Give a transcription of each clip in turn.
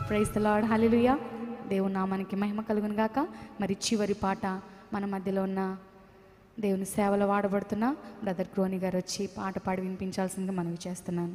praise the lord హల్లెలూయా దేవుని నామానికి మహిమ కలుగును గాక మరి చివరి పాట మన మధ్యలో ఉన్న దేవుని సేవలో వాడబడుతున్న బ్రదర్ క్రోని గారు వచ్చి పాట పాడి వినిపించాల్సిందిగా మనవి చేస్తున్నాను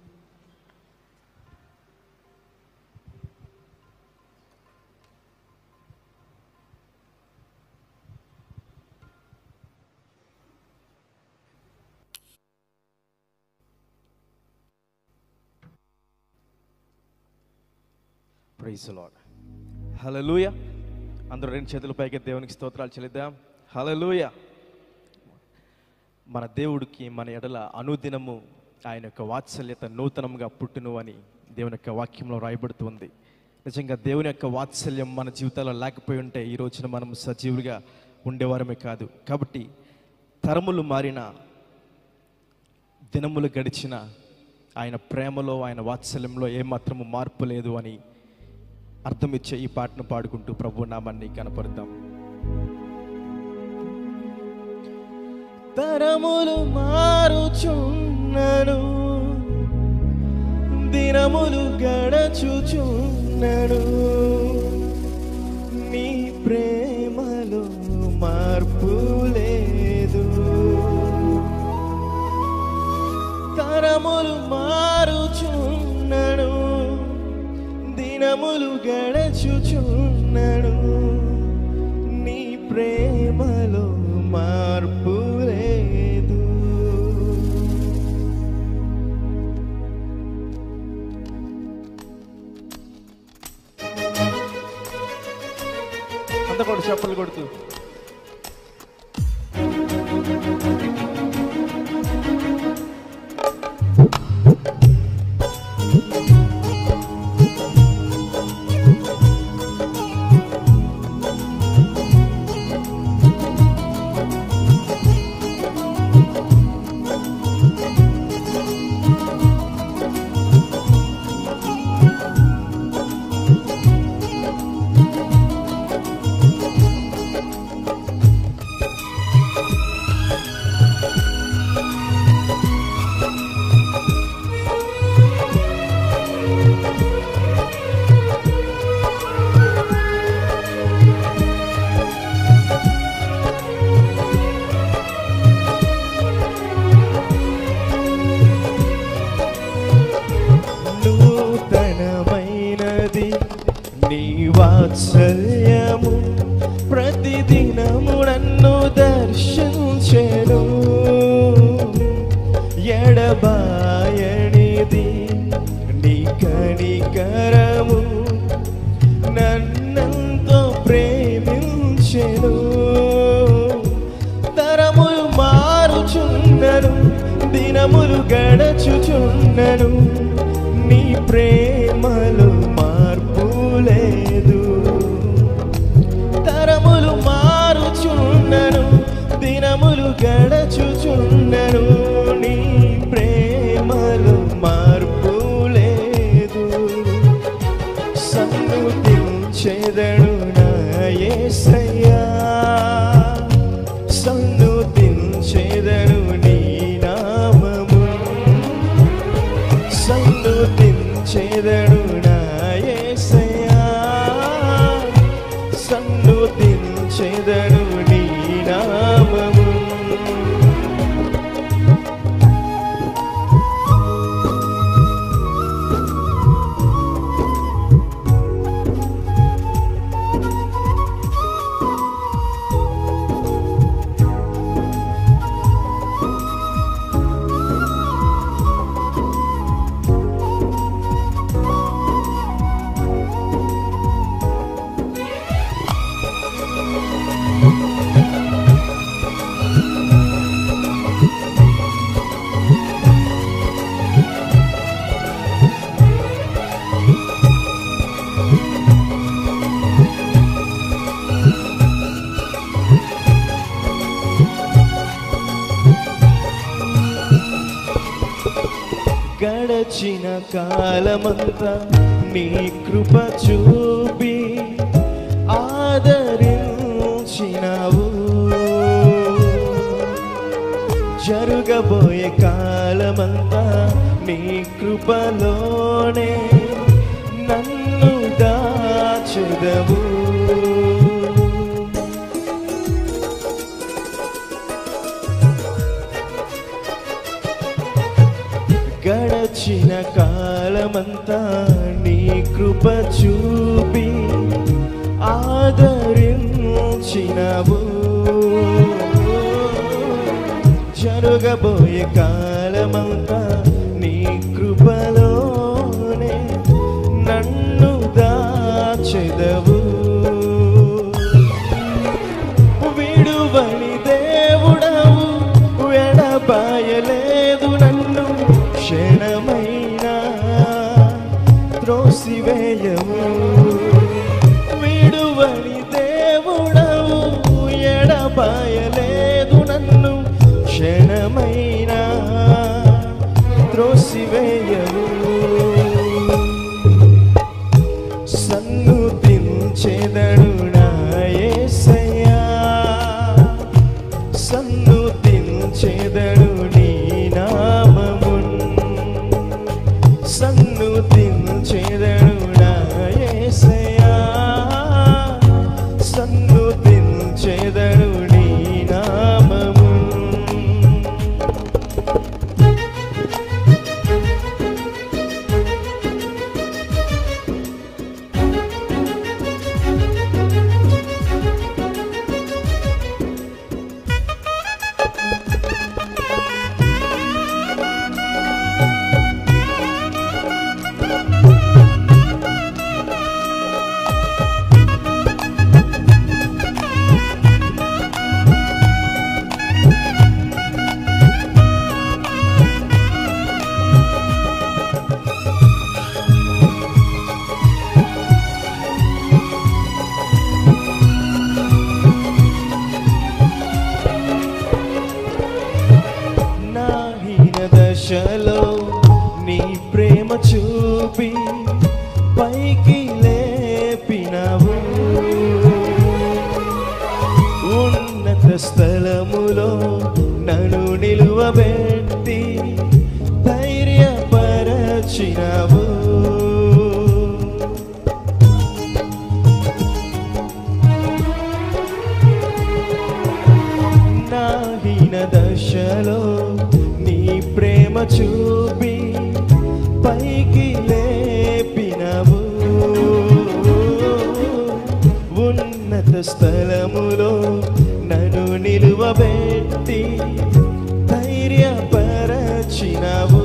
ప్రైజ్ లాడ్ హలలుయ అందరూ రెండు చేతుల పైకి దేవునికి స్తోత్రాలు చెల్లిద్దాం హలలుయ మన దేవుడికి మన ఎడల అనుదినము ఆయన యొక్క వాత్సల్యత నూతనంగా పుట్టును అని దేవుని యొక్క వాక్యంలో రాయబడుతుంది నిజంగా దేవుని యొక్క వాత్సల్యం మన జీవితాల్లో లేకపోయి ఉంటే ఈ రోజున మనం సజీవులుగా ఉండేవారమే కాదు కాబట్టి తరములు మారిన దినములు గడిచిన ఆయన ప్రేమలో ఆయన వాత్సల్యంలో ఏమాత్రము మార్పు లేదు అని అర్థం ఇచ్చే ఈ పాటను పాడుకుంటూ ప్రభు నామాన్ని కనపడదాం తరములు మారుచున్నను దినములు గడచుచున్నను నీ ప్రేమలో మార్పు లేదు తరములు మారుచున్నను దినములు గడచుచున్నను నీ ప్రేమలో మార్పు లేదు అంత కూడా చెప్పలు కొడుతూ నూతనమైనది నీ వాత్సల్యము ప్రతిదినము నన్ను దర్శించెను ఎడబాయనిది నీ కనికరము నన్నెంతో ప్రేమించెను తరములు మారుచున్నను దినములు గడచుచున్నను నీ ప్రేమలో మార్పు లేదు తరములు మారుచున్నను దినములు గడచుచున్నను నీ ప్రేమలో మార్పు లేదు సన్నుతించెదడు నా యేసయ్యా సన్నుతించెదడు నీ నామము సన్నుతించెదడు నా యేసయ్యా సన్నుతించెదడు నీ నామము గడచిన కాలమంతా నీ కృప చూపి ఆదరించినావు జరుగబోయే కాలమంతా నీ కృపలోనే నన్ను దాచెదవు గడచిన కాలమంతా నీ కృప చూపి ఆదరించినవు జరుగబోయే కాలమంతా నీ కృపలోనే నన్ను దాచెదవు విడువని దేవుడవు ఎడబాయలేదు నన్ను క్షణమైనా త్రోసివేయవు విడువని దేవుడవు ఎడబాయలేదు నన్ను క్షణమైనా త్రోసివేయవు సన్నుతించెదడు నా యేసయ్యా సన్నుతించెదడు నీ నామమున్ సన్నుతించెదడు నా యేసయ్యా సన్నుతించెదడు నీ నామమున్ నా హీన దశలో నీ ప్రేమ చూపి పైకి లేపినవు ఉన్నత స్థలములో నన్ను నిలువబెట్టి ధైర్యపరచినవు నా హీన దశలో నీ ప్రేమ చూపి పైకి లేపినవు ఉన్నత స్థలములో నన్ను నిలువబెట్టి ధైర్యపరచినవు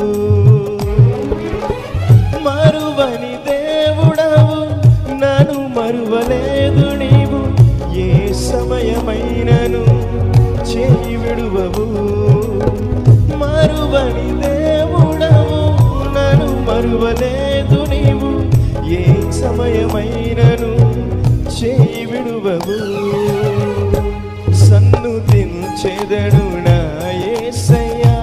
మరువని దేవుడవు నన్ను మరువలేదు నీవు ఏ సమయమైనను చేయి విడువవు మరువని దేవుడవు నన్ను మరువలేదు నీవు ఏ సమయమైనను చేయి విడువవు సన్నుతించెదడు నా యేసయ్యా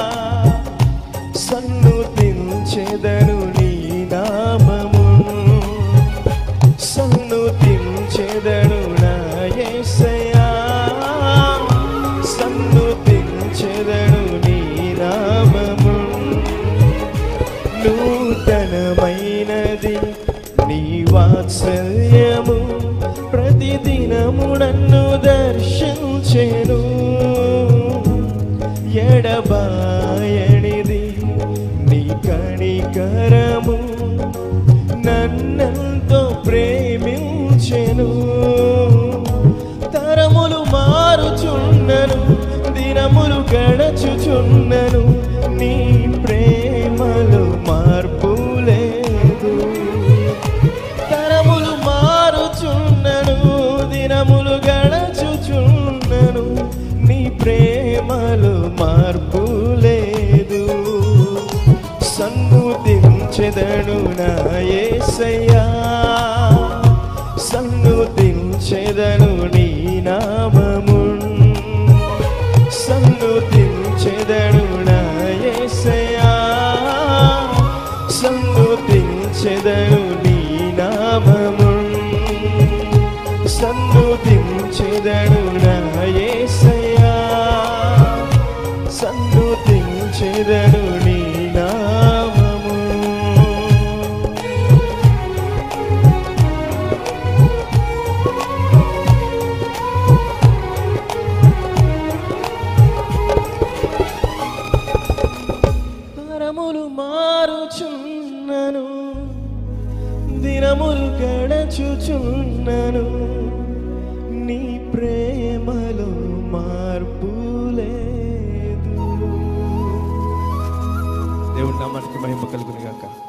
సన్నుతించెదను నీ నామము సన్నుతించెదను నా యేసయ్యా సన్నుతించెదను నీ నామము నూతనమైనది నీ వాత్సల్యము ప్రతిదినము నన్ను దర్శించెను ఎడబాయనిది నీ కణికరము నన్నెంతో ప్రేమించెను తరములు మారుచున్నను దినములు గడచుచున్నను నీ ప్రేమలో మార్పు లేదు తరములు మారుచున్నను దినములు గడచుచున్నను నీ ప్రేమలో మార్పు లేదు సన్నుతించెదను నా యేసయ్యా సన్నుతించెదను నీ నామమున్ సన్నుతించెదను నా యేసయ్యా సన్నుతించెదను నీ నామమున్ సన్నుతించెదను నా యేసయ్యా సన్నుతించెదను నీ నామము దినములు గడచుచున్నను నీ ప్రేమలో మార్పు లేదు దేవుడి నామానికి మహిమ కలుగును గాక